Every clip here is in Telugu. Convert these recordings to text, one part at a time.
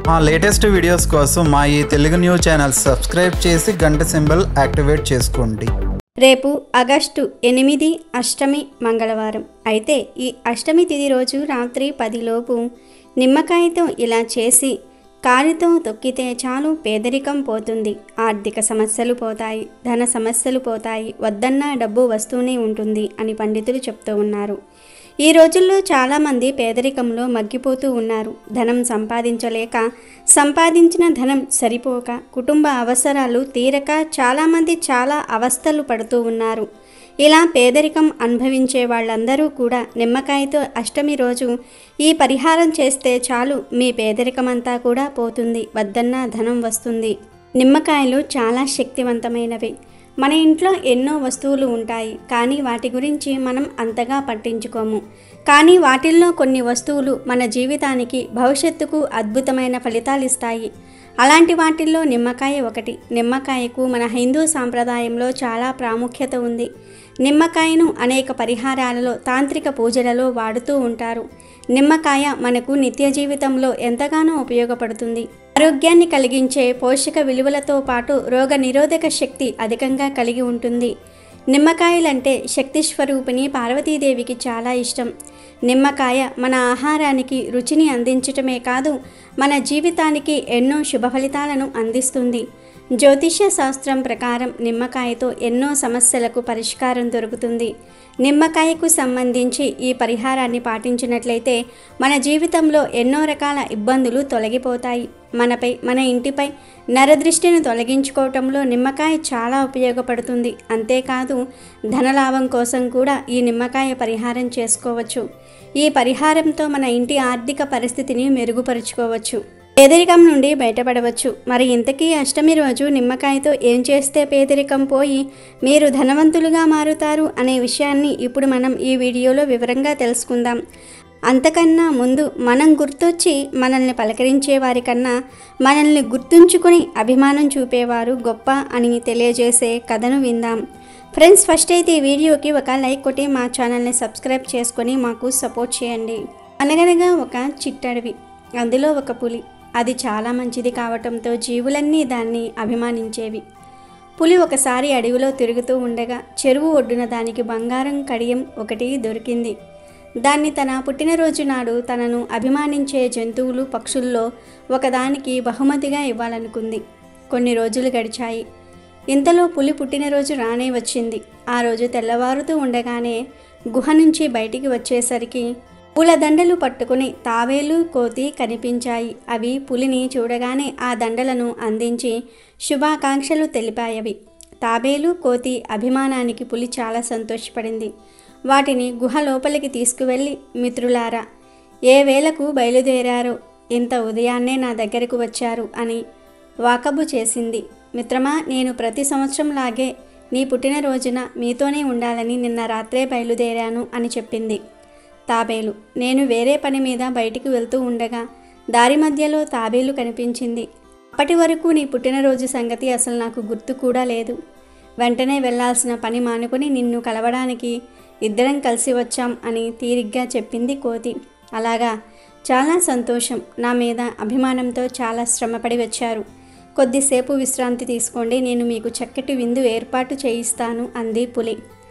మా లేటెస్ట్ వీడియోస్ కోసం మా ఈ తెలుగు న్యూస్ ఛానల్ సబ్స్క్రైబ్ చేసి గంట సింబల్ యాక్టివేట్ చేసుకోండి రేపు ఆగస్టు ఎనిమిది అష్టమి మంగళవారం అయితే ఈ అష్టమి తిథి రోజు రాత్రి పదిలోపు నిమ్మకాయతో ఇలా చేసి కాలితో తొక్కితే చాలు పేదరికం పోతుంది ఆర్థిక సమస్యలు పోతాయి ధన సమస్యలు పోతాయి వద్దన్న డబ్బు వస్తూనే ఉంటుంది అని పండితులు చెప్తూ ఉన్నారు ఈ రోజుల్లో చాలామంది పేదరికంలో మగ్గిపోతూ ఉన్నారు ధనం సంపాదించలేక సంపాదించిన ధనం సరిపోక కుటుంబ అవసరాలు తీరక చాలామంది చాలా అవస్థలు పడుతూ ఉన్నారు ఇలా పేదరికం అనుభవించే వాళ్ళందరూ కూడా నిమ్మకాయతో అష్టమి రోజు ఈ పరిహారం చేస్తే చాలు మీ పేదరికమంతా కూడా పోతుంది వద్దన్న ధనం వస్తుంది నిమ్మకాయలు చాలా శక్తివంతమైనవి మన ఇంట్లో ఎన్నో వస్తువులు ఉంటాయి కానీ వాటి గురించి మనం అంతగా పట్టించుకోము కానీ వాటిల్లో కొన్ని వస్తువులు మన జీవితానికి భవిష్యత్తుకు అద్భుతమైన ఫలితాలు ఇస్తాయి అలాంటి వాటిల్లో నిమ్మకాయ ఒకటి నిమ్మకాయకు మన హిందూ సాంప్రదాయంలో చాలా ప్రాముఖ్యత ఉంది నిమ్మకాయను అనేక పరిహారాలలో తాంత్రిక పూజలలో వాడుతూ ఉంటారు నిమ్మకాయ మనకు నిత్య జీవితంలో ఎంతగానో ఉపయోగపడుతుంది ఆరోగ్యాన్ని కలిగించే పోషక విలువలతో పాటు రోగ నిరోధక శక్తి అధికంగా కలిగి ఉంటుంది నిమ్మకాయలంటే శక్తి స్వరూపిణి పార్వతీదేవికి చాలా ఇష్టం నిమ్మకాయ మన ఆహారానికి రుచిని అందించటమే కాదు మన జీవితానికి ఎన్నో శుభ ఫలితాలను అందిస్తుంది జ్యోతిష్య శాస్త్రం ప్రకారం నిమ్మకాయతో ఎన్నో సమస్యలకు పరిష్కారం దొరుకుతుంది నిమ్మకాయకు సంబంధించి ఈ పరిహారాన్ని పాటించినట్లయితే మన జీవితంలో ఎన్నో రకాల ఇబ్బందులు తొలగిపోతాయి మనపై మన ఇంటిపై నరదృష్టిని తొలగించుకోవటంలో నిమ్మకాయ చాలా ఉపయోగపడుతుంది అంతేకాదు ధనలాభం కోసం కూడా ఈ నిమ్మకాయ పరిహారం చేసుకోవచ్చు ఈ పరిహారంతో మన ఇంటి ఆర్థిక పరిస్థితిని మెరుగుపరుచుకోవచ్చు పేదరికం నుండి బయటపడవచ్చు మరి ఇంతకీ అష్టమి రోజు నిమ్మకాయతో ఏం చేస్తే పేదరికం పోయి మీరు ధనవంతులుగా మారుతారు అనే విషయాన్ని ఇప్పుడు మనం ఈ వీడియోలో వివరంగా తెలుసుకుందాం అంతకన్నా ముందు మనం గుర్తొచ్చి మనల్ని పలకరించే వారికన్నా మనల్ని గుర్తుంచుకుని అభిమానం చూపేవారు గొప్ప అని తెలియజేసే కథను విందాం ఫ్రెండ్స్ ఫస్ట్ అయితే ఈ వీడియోకి ఒక లైక్ కొట్టి మా ఛానల్ని సబ్స్క్రైబ్ చేసుకొని మాకు సపోర్ట్ చేయండి అనగనగా ఒక చిట్టడవి అందులో ఒక పులి అది చాలా మంచిది కావటంతో జీవులన్నీ దాన్ని అభిమానించేవి పులి ఒకసారి అడవిలో తిరుగుతూ ఉండగా చెరువు ఒడ్డున దానికి బంగారం కడియం ఒకటి దొరికింది దాన్ని తన పుట్టినరోజు నాడు తనను అభిమానించే జంతువులు పక్షుల్లో ఒకదానికి బహుమతిగా ఇవ్వాలనుకుంది కొన్ని రోజులు గడిచాయి ఇంతలో పులి పుట్టినరోజు రానే వచ్చింది ఆ రోజు తెల్లవారుతూ ఉండగానే గుహ నుంచి బయటికి వచ్చేసరికి పూలదండలు పట్టుకుని తావేలు కోతి కనిపించాయి అవి పులిని చూడగానే ఆ దండలను అందించి శుభాకాంక్షలు తెలిపాయవి తాబేలు కోతి అభిమానానికి పులి చాలా సంతోషపడింది వాటిని గుహ లోపలికి తీసుకువెళ్ళి మిత్రులారా ఏ వేళకు బయలుదేరారో ఇంత ఉదయాన్నే నా దగ్గరకు వచ్చారు అని వాకబు చేసింది మిత్రమా నేను ప్రతి సంవత్సరం లాగే నీ పుట్టినరోజున మీతోనే ఉండాలని నిన్న రాత్రే బయలుదేరాను అని చెప్పింది తాబేలు నేను వేరే పని మీద బయటికి వెళ్తూ ఉండగా దారి మధ్యలో తాబేలు కనిపించింది అప్పటి వరకు నీ పుట్టినరోజు సంగతి అసలు నాకు గుర్తు కూడా లేదు వెంటనే వెళ్ళాల్సిన పని మానుకొని నిన్ను కలవడానికి ఇద్దరం కలిసి వచ్చాం అని తీరిగ్గా చెప్పింది కోతి అలాగా చాలా సంతోషం నా మీద అభిమానంతో చాలా శ్రమపడి వచ్చారు కొద్దిసేపు విశ్రాంతి తీసుకోండి నేను మీకు చక్కటి విందు ఏర్పాటు చేయిస్తాను అంది పులి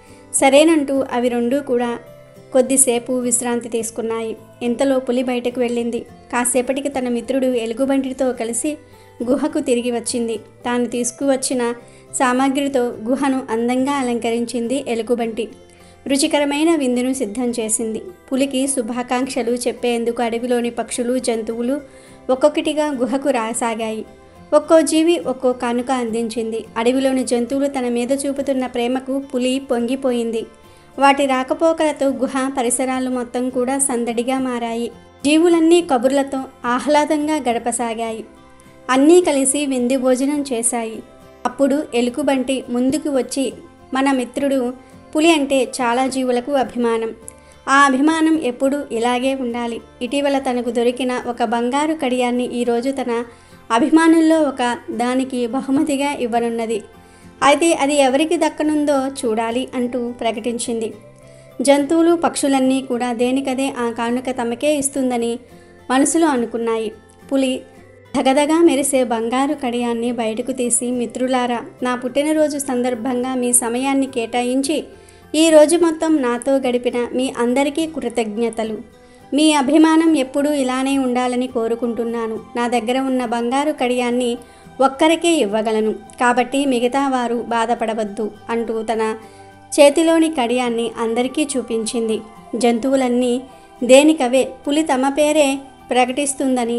సరేనంటూ అవి రెండూ కూడా కొద్దిసేపు విశ్రాంతి తీసుకున్నాయి ఇంతలో పులి బయటకు వెళ్ళింది కాసేపటికి తన మిత్రుడు ఎలుగుబంటితో కలిసి గుహకు తిరిగి వచ్చింది తాను తీసుకువచ్చిన సామాగ్రితో గుహను అందంగా అలంకరించింది ఎలుగుబంటి రుచికరమైన విందును సిద్ధం చేసింది పులికి శుభాకాంక్షలు చెప్పేందుకు అడవిలోని పక్షులు జంతువులు ఒక్కొక్కటిగా గుహకు రాసాగాయి ఒక్కో జీవి ఒక్కో కానుక అందించింది అడవిలోని జంతువులు తన మీద చూపుతున్న ప్రేమకు పులి పొంగిపోయింది వాటి రాకపోకలతో గుహ పరిసరాలు మొత్తం కూడా సందడిగా మారాయి జీవులన్నీ కబుర్లతో ఆహ్లాదంగా గడపసాగాయి అన్నీ కలిసి విందు భోజనం చేశాయి అప్పుడు ఎలుగుబంటి ముందుకు వచ్చి మన మిత్రుడు పులి అంటే చాలా జీవులకు అభిమానం ఆ అభిమానం ఎప్పుడూ ఇలాగే ఉండాలి ఇటీవల తనకు దొరికిన ఒక బంగారు కడియాన్ని ఈరోజు తన అభిమానుల్లో ఒక దానికి బహుమతిగా ఇవ్వనున్నది అయితే అది ఎవరికి దక్కనుందో చూడాలి అంటూ ప్రకటించింది జంతువులు పక్షులన్నీ కూడా దేనికదే ఆ కానుక తమకే ఇస్తుందని మనసులో అనుకున్నాయి పులి ధగధగా మెరిసే బంగారు కడియాన్ని బయటకు తీసి మిత్రులారా నా పుట్టినరోజు సందర్భంగా మీ సమయాన్ని కేటాయించి ఈ రోజు మొత్తం నాతో గడిపిన మీ అందరికీ కృతజ్ఞతలు మీ అభిమానం ఎప్పుడూ ఇలానే ఉండాలని కోరుకుంటున్నాను నా దగ్గర ఉన్న బంగారు కడియాన్ని ఒక్కరికే ఇవ్వగలను కాబట్టి మిగతా వారు బాధపడవద్దు అంటూ తన చేతిలోని కడియాన్ని అందరికీ చూపించింది జంతువులన్నీ దేనికవే పులి తమ పేరే ప్రకటిస్తుందని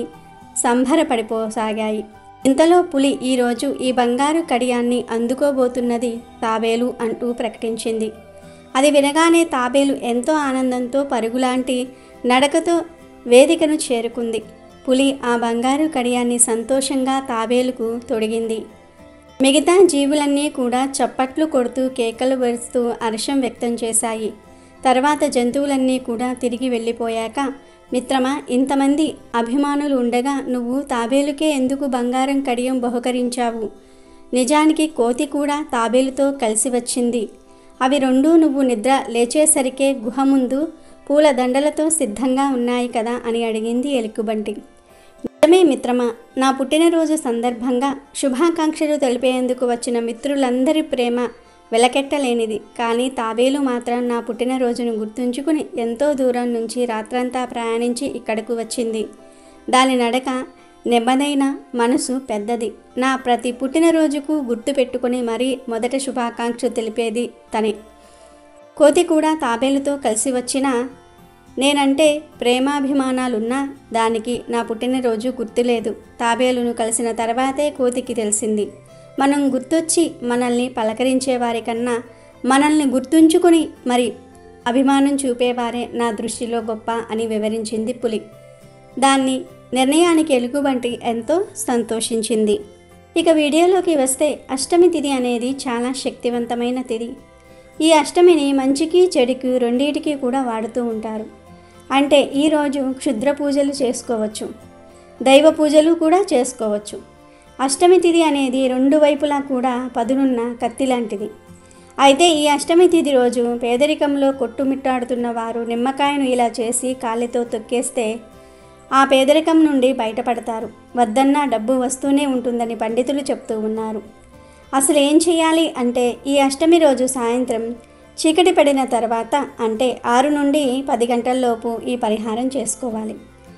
సంబరపడిపోసాగాయి ఇంతలో పులి ఈరోజు ఈ బంగారు కడియాన్ని అందుకోబోతున్నది తాబేలు అంటూ ప్రకటించింది అది వినగానే తాబేలు ఎంతో ఆనందంతో పరుగులాంటి నడకతో వేదికను చేరుకుంది పులి ఆ బంగారు కడియాన్ని సంతోషంగా తాబేలుకు తొడిగింది మిగతా జీవులన్నీ కూడా చప్పట్లు కొడుతూ కేకలు వేస్తూ హర్షం వ్యక్తం చేశాయి తర్వాత జంతువులన్నీ కూడా తిరిగి వెళ్ళిపోయాక మిత్రమా ఇంతమంది అభిమానులు ఉండగా నువ్వు తాబేలుకే ఎందుకు బంగారం కడియం బహుకరించావు నిజానికి కోతి కూడా తాబేలుతో కలిసి వచ్చింది అవి రెండూ నువ్వు నిద్ర లేచేసరికే గుహ ముందు పూల దండలతో సిద్ధంగా ఉన్నాయి కదా అని అడిగింది ఎలుగుబంటి నిజమే మిత్రమా నా పుట్టినరోజు సందర్భంగా శుభాకాంక్షలు తెలిపేందుకు వచ్చిన మిత్రులందరి ప్రేమ వెలకెట్టలేనిది కానీ తాబేలు మాత్రం నా పుట్టినరోజును గుర్తుంచుకుని ఎంతో దూరం నుంచి రాత్రంతా ప్రయాణించి ఇక్కడకు వచ్చింది దాని నడక నెమ్మదైన మనసు పెద్దది నా ప్రతి పుట్టినరోజుకు గుర్తు పెట్టుకుని మరీ మొదట శుభాకాంక్షలు తెలిపేది తనే కోతి కూడా తాబేలుతో కలిసి వచ్చినా నేనంటే ప్రేమాభిమానాలున్నా దానికి నా పుట్టినరోజు గుర్తులేదు తాబేలును కలిసిన తర్వాతే కోతికి తెలిసింది మనం గుర్తొచ్చి మనల్ని పలకరించే వారికన్నా మనల్ని గుర్తుంచుకుని మరి అభిమానం చూపేవారే నా దృష్టిలో గొప్ప అని వివరించింది పులి దాన్ని నిర్ణయానికి ఎలుగుబంటి ఎంతో సంతోషించింది ఇక వీడియోలోకి వస్తే అష్టమి తిథి అనేది చాలా శక్తివంతమైన తిథి ఈ అష్టమిని మంచికి చెడుకి రెండింటికి కూడా వాడుతూ ఉంటారు అంటే ఈరోజు క్షుద్ర పూజలు చేసుకోవచ్చు దైవ పూజలు కూడా చేసుకోవచ్చు అష్టమి తిథి అనేది రెండు వైపులా కూడా పదునున్న కత్తి లాంటిది అయితే ఈ అష్టమి తిథి రోజు పేదరికంలో కొట్టుమిట్టాడుతున్న వారు నిమ్మకాయను ఇలా చేసి కాళ్ళతో తొక్కేస్తే ఆ పేదరికం నుండి బయటపడతారు వద్దన్నా డబ్బు వస్తూనే ఉంటుందని పండితులు చెప్తూ ఉన్నారు అసలు ఏం చేయాలి అంటే ఈ అష్టమి రోజు సాయంత్రం చీకటి పడిన తర్వాత అంటే ఆరు నుండి పది గంటల్లోపు ఈ పరిహారం చేసుకోవాలి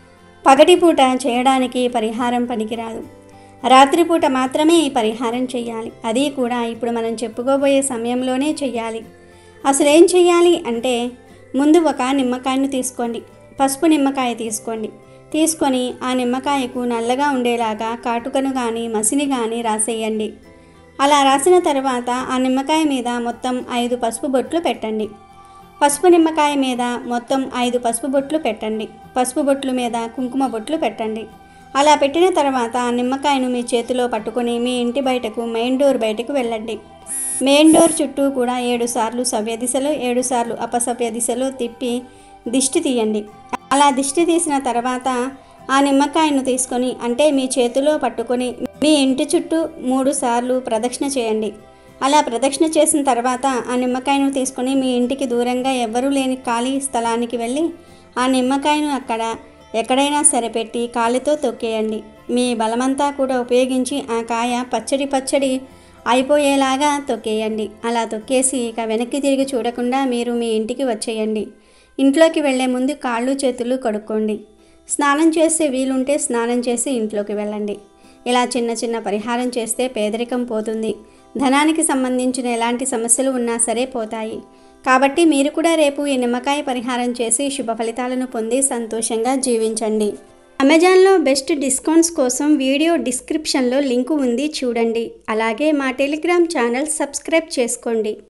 పగటిపూట చేయడానికి పరిహారం పనికిరాదు రాత్రిపూట మాత్రమే ఈ పరిహారం చేయాలి అది కూడా ఇప్పుడు మనం చెప్పుకోబోయే సమయంలోనే చేయాలి అసలు ఏం చేయాలి అంటే ముందు ఒక నిమ్మకాయను తీసుకోండి పసుపు నిమ్మకాయ తీసుకోండి తీసుకొని ఆ నిమ్మకాయకు నల్లగా ఉండేలాగా కాటుకను కానీ మసిని కానీ రాసేయండి అలా రాసిన తర్వాత ఆ నిమ్మకాయ మీద మొత్తం ఐదు పసుపు బొట్లు పెట్టండి పసుపు నిమ్మకాయ మీద మొత్తం ఐదు పసుపు బొట్లు పెట్టండి పసుపు బొట్లు మీద కుంకుమ బొట్లు పెట్టండి అలా పెట్టిన తర్వాత ఆ నిమ్మకాయను మీ చేతిలో పట్టుకొని మీ ఇంటి బయటకు మెయిన్ డోర్ బయటకు వెళ్ళండి మెయిన్ డోర్ చుట్టూ కూడా ఏడు సార్లు సవ్య దిశలో ఏడు సార్లు అపసవ్య దిశలో తిప్పి దిష్టి తీయండి అలా దిష్టి తీసిన తర్వాత ఆ నిమ్మకాయను తీసుకొని అంటే మీ చేతిలో పట్టుకొని మీ ఇంటి చుట్టూ మూడు సార్లు ప్రదక్షిణ చేయండి అలా ప్రదక్షిణ చేసిన తర్వాత ఆ నిమ్మకాయను తీసుకొని మీ ఇంటికి దూరంగా ఎవ్వరూ లేని ఖాళీ స్థలానికి వెళ్ళి ఆ నిమ్మకాయను అక్కడ ఎక్కడైనా సరే పెట్టి కాలితో తొక్కేయండి మీ బలమంతా కూడా ఉపయోగించి ఆ కాయ పచ్చడి పచ్చడి అయిపోయేలాగా తొక్కేయండి అలా తొక్కేసి ఇక వెనక్కి తిరిగి చూడకుండా మీరు మీ ఇంటికి వచ్చేయండి ఇంట్లోకి వెళ్ళే ముందు కాళ్ళు చేతులు కడుక్కోండి స్నానం చేసే వీలుంటే స్నానం చేసి ఇంట్లోకి వెళ్ళండి ఇలా చిన్న చిన్న పరిహారం చేస్తే పేదరికం పోతుంది ధనానికి సంబంధించిన ఎలాంటి సమస్యలు ఉన్నా సరే పోతాయి కాబట్టి మీరు కూడా రేపు ఈ నిమ్మకాయ పరిహారం చేసి శుభ ఫలితాలను పొంది సంతోషంగా జీవించండి అమెజాన్లో బెస్ట్ డిస్కౌంట్స్ కోసం వీడియో డిస్క్రిప్షన్లో లింకు ఉంది చూడండి అలాగే మా టెలిగ్రామ్ ఛానల్ సబ్స్క్రైబ్ చేసుకోండి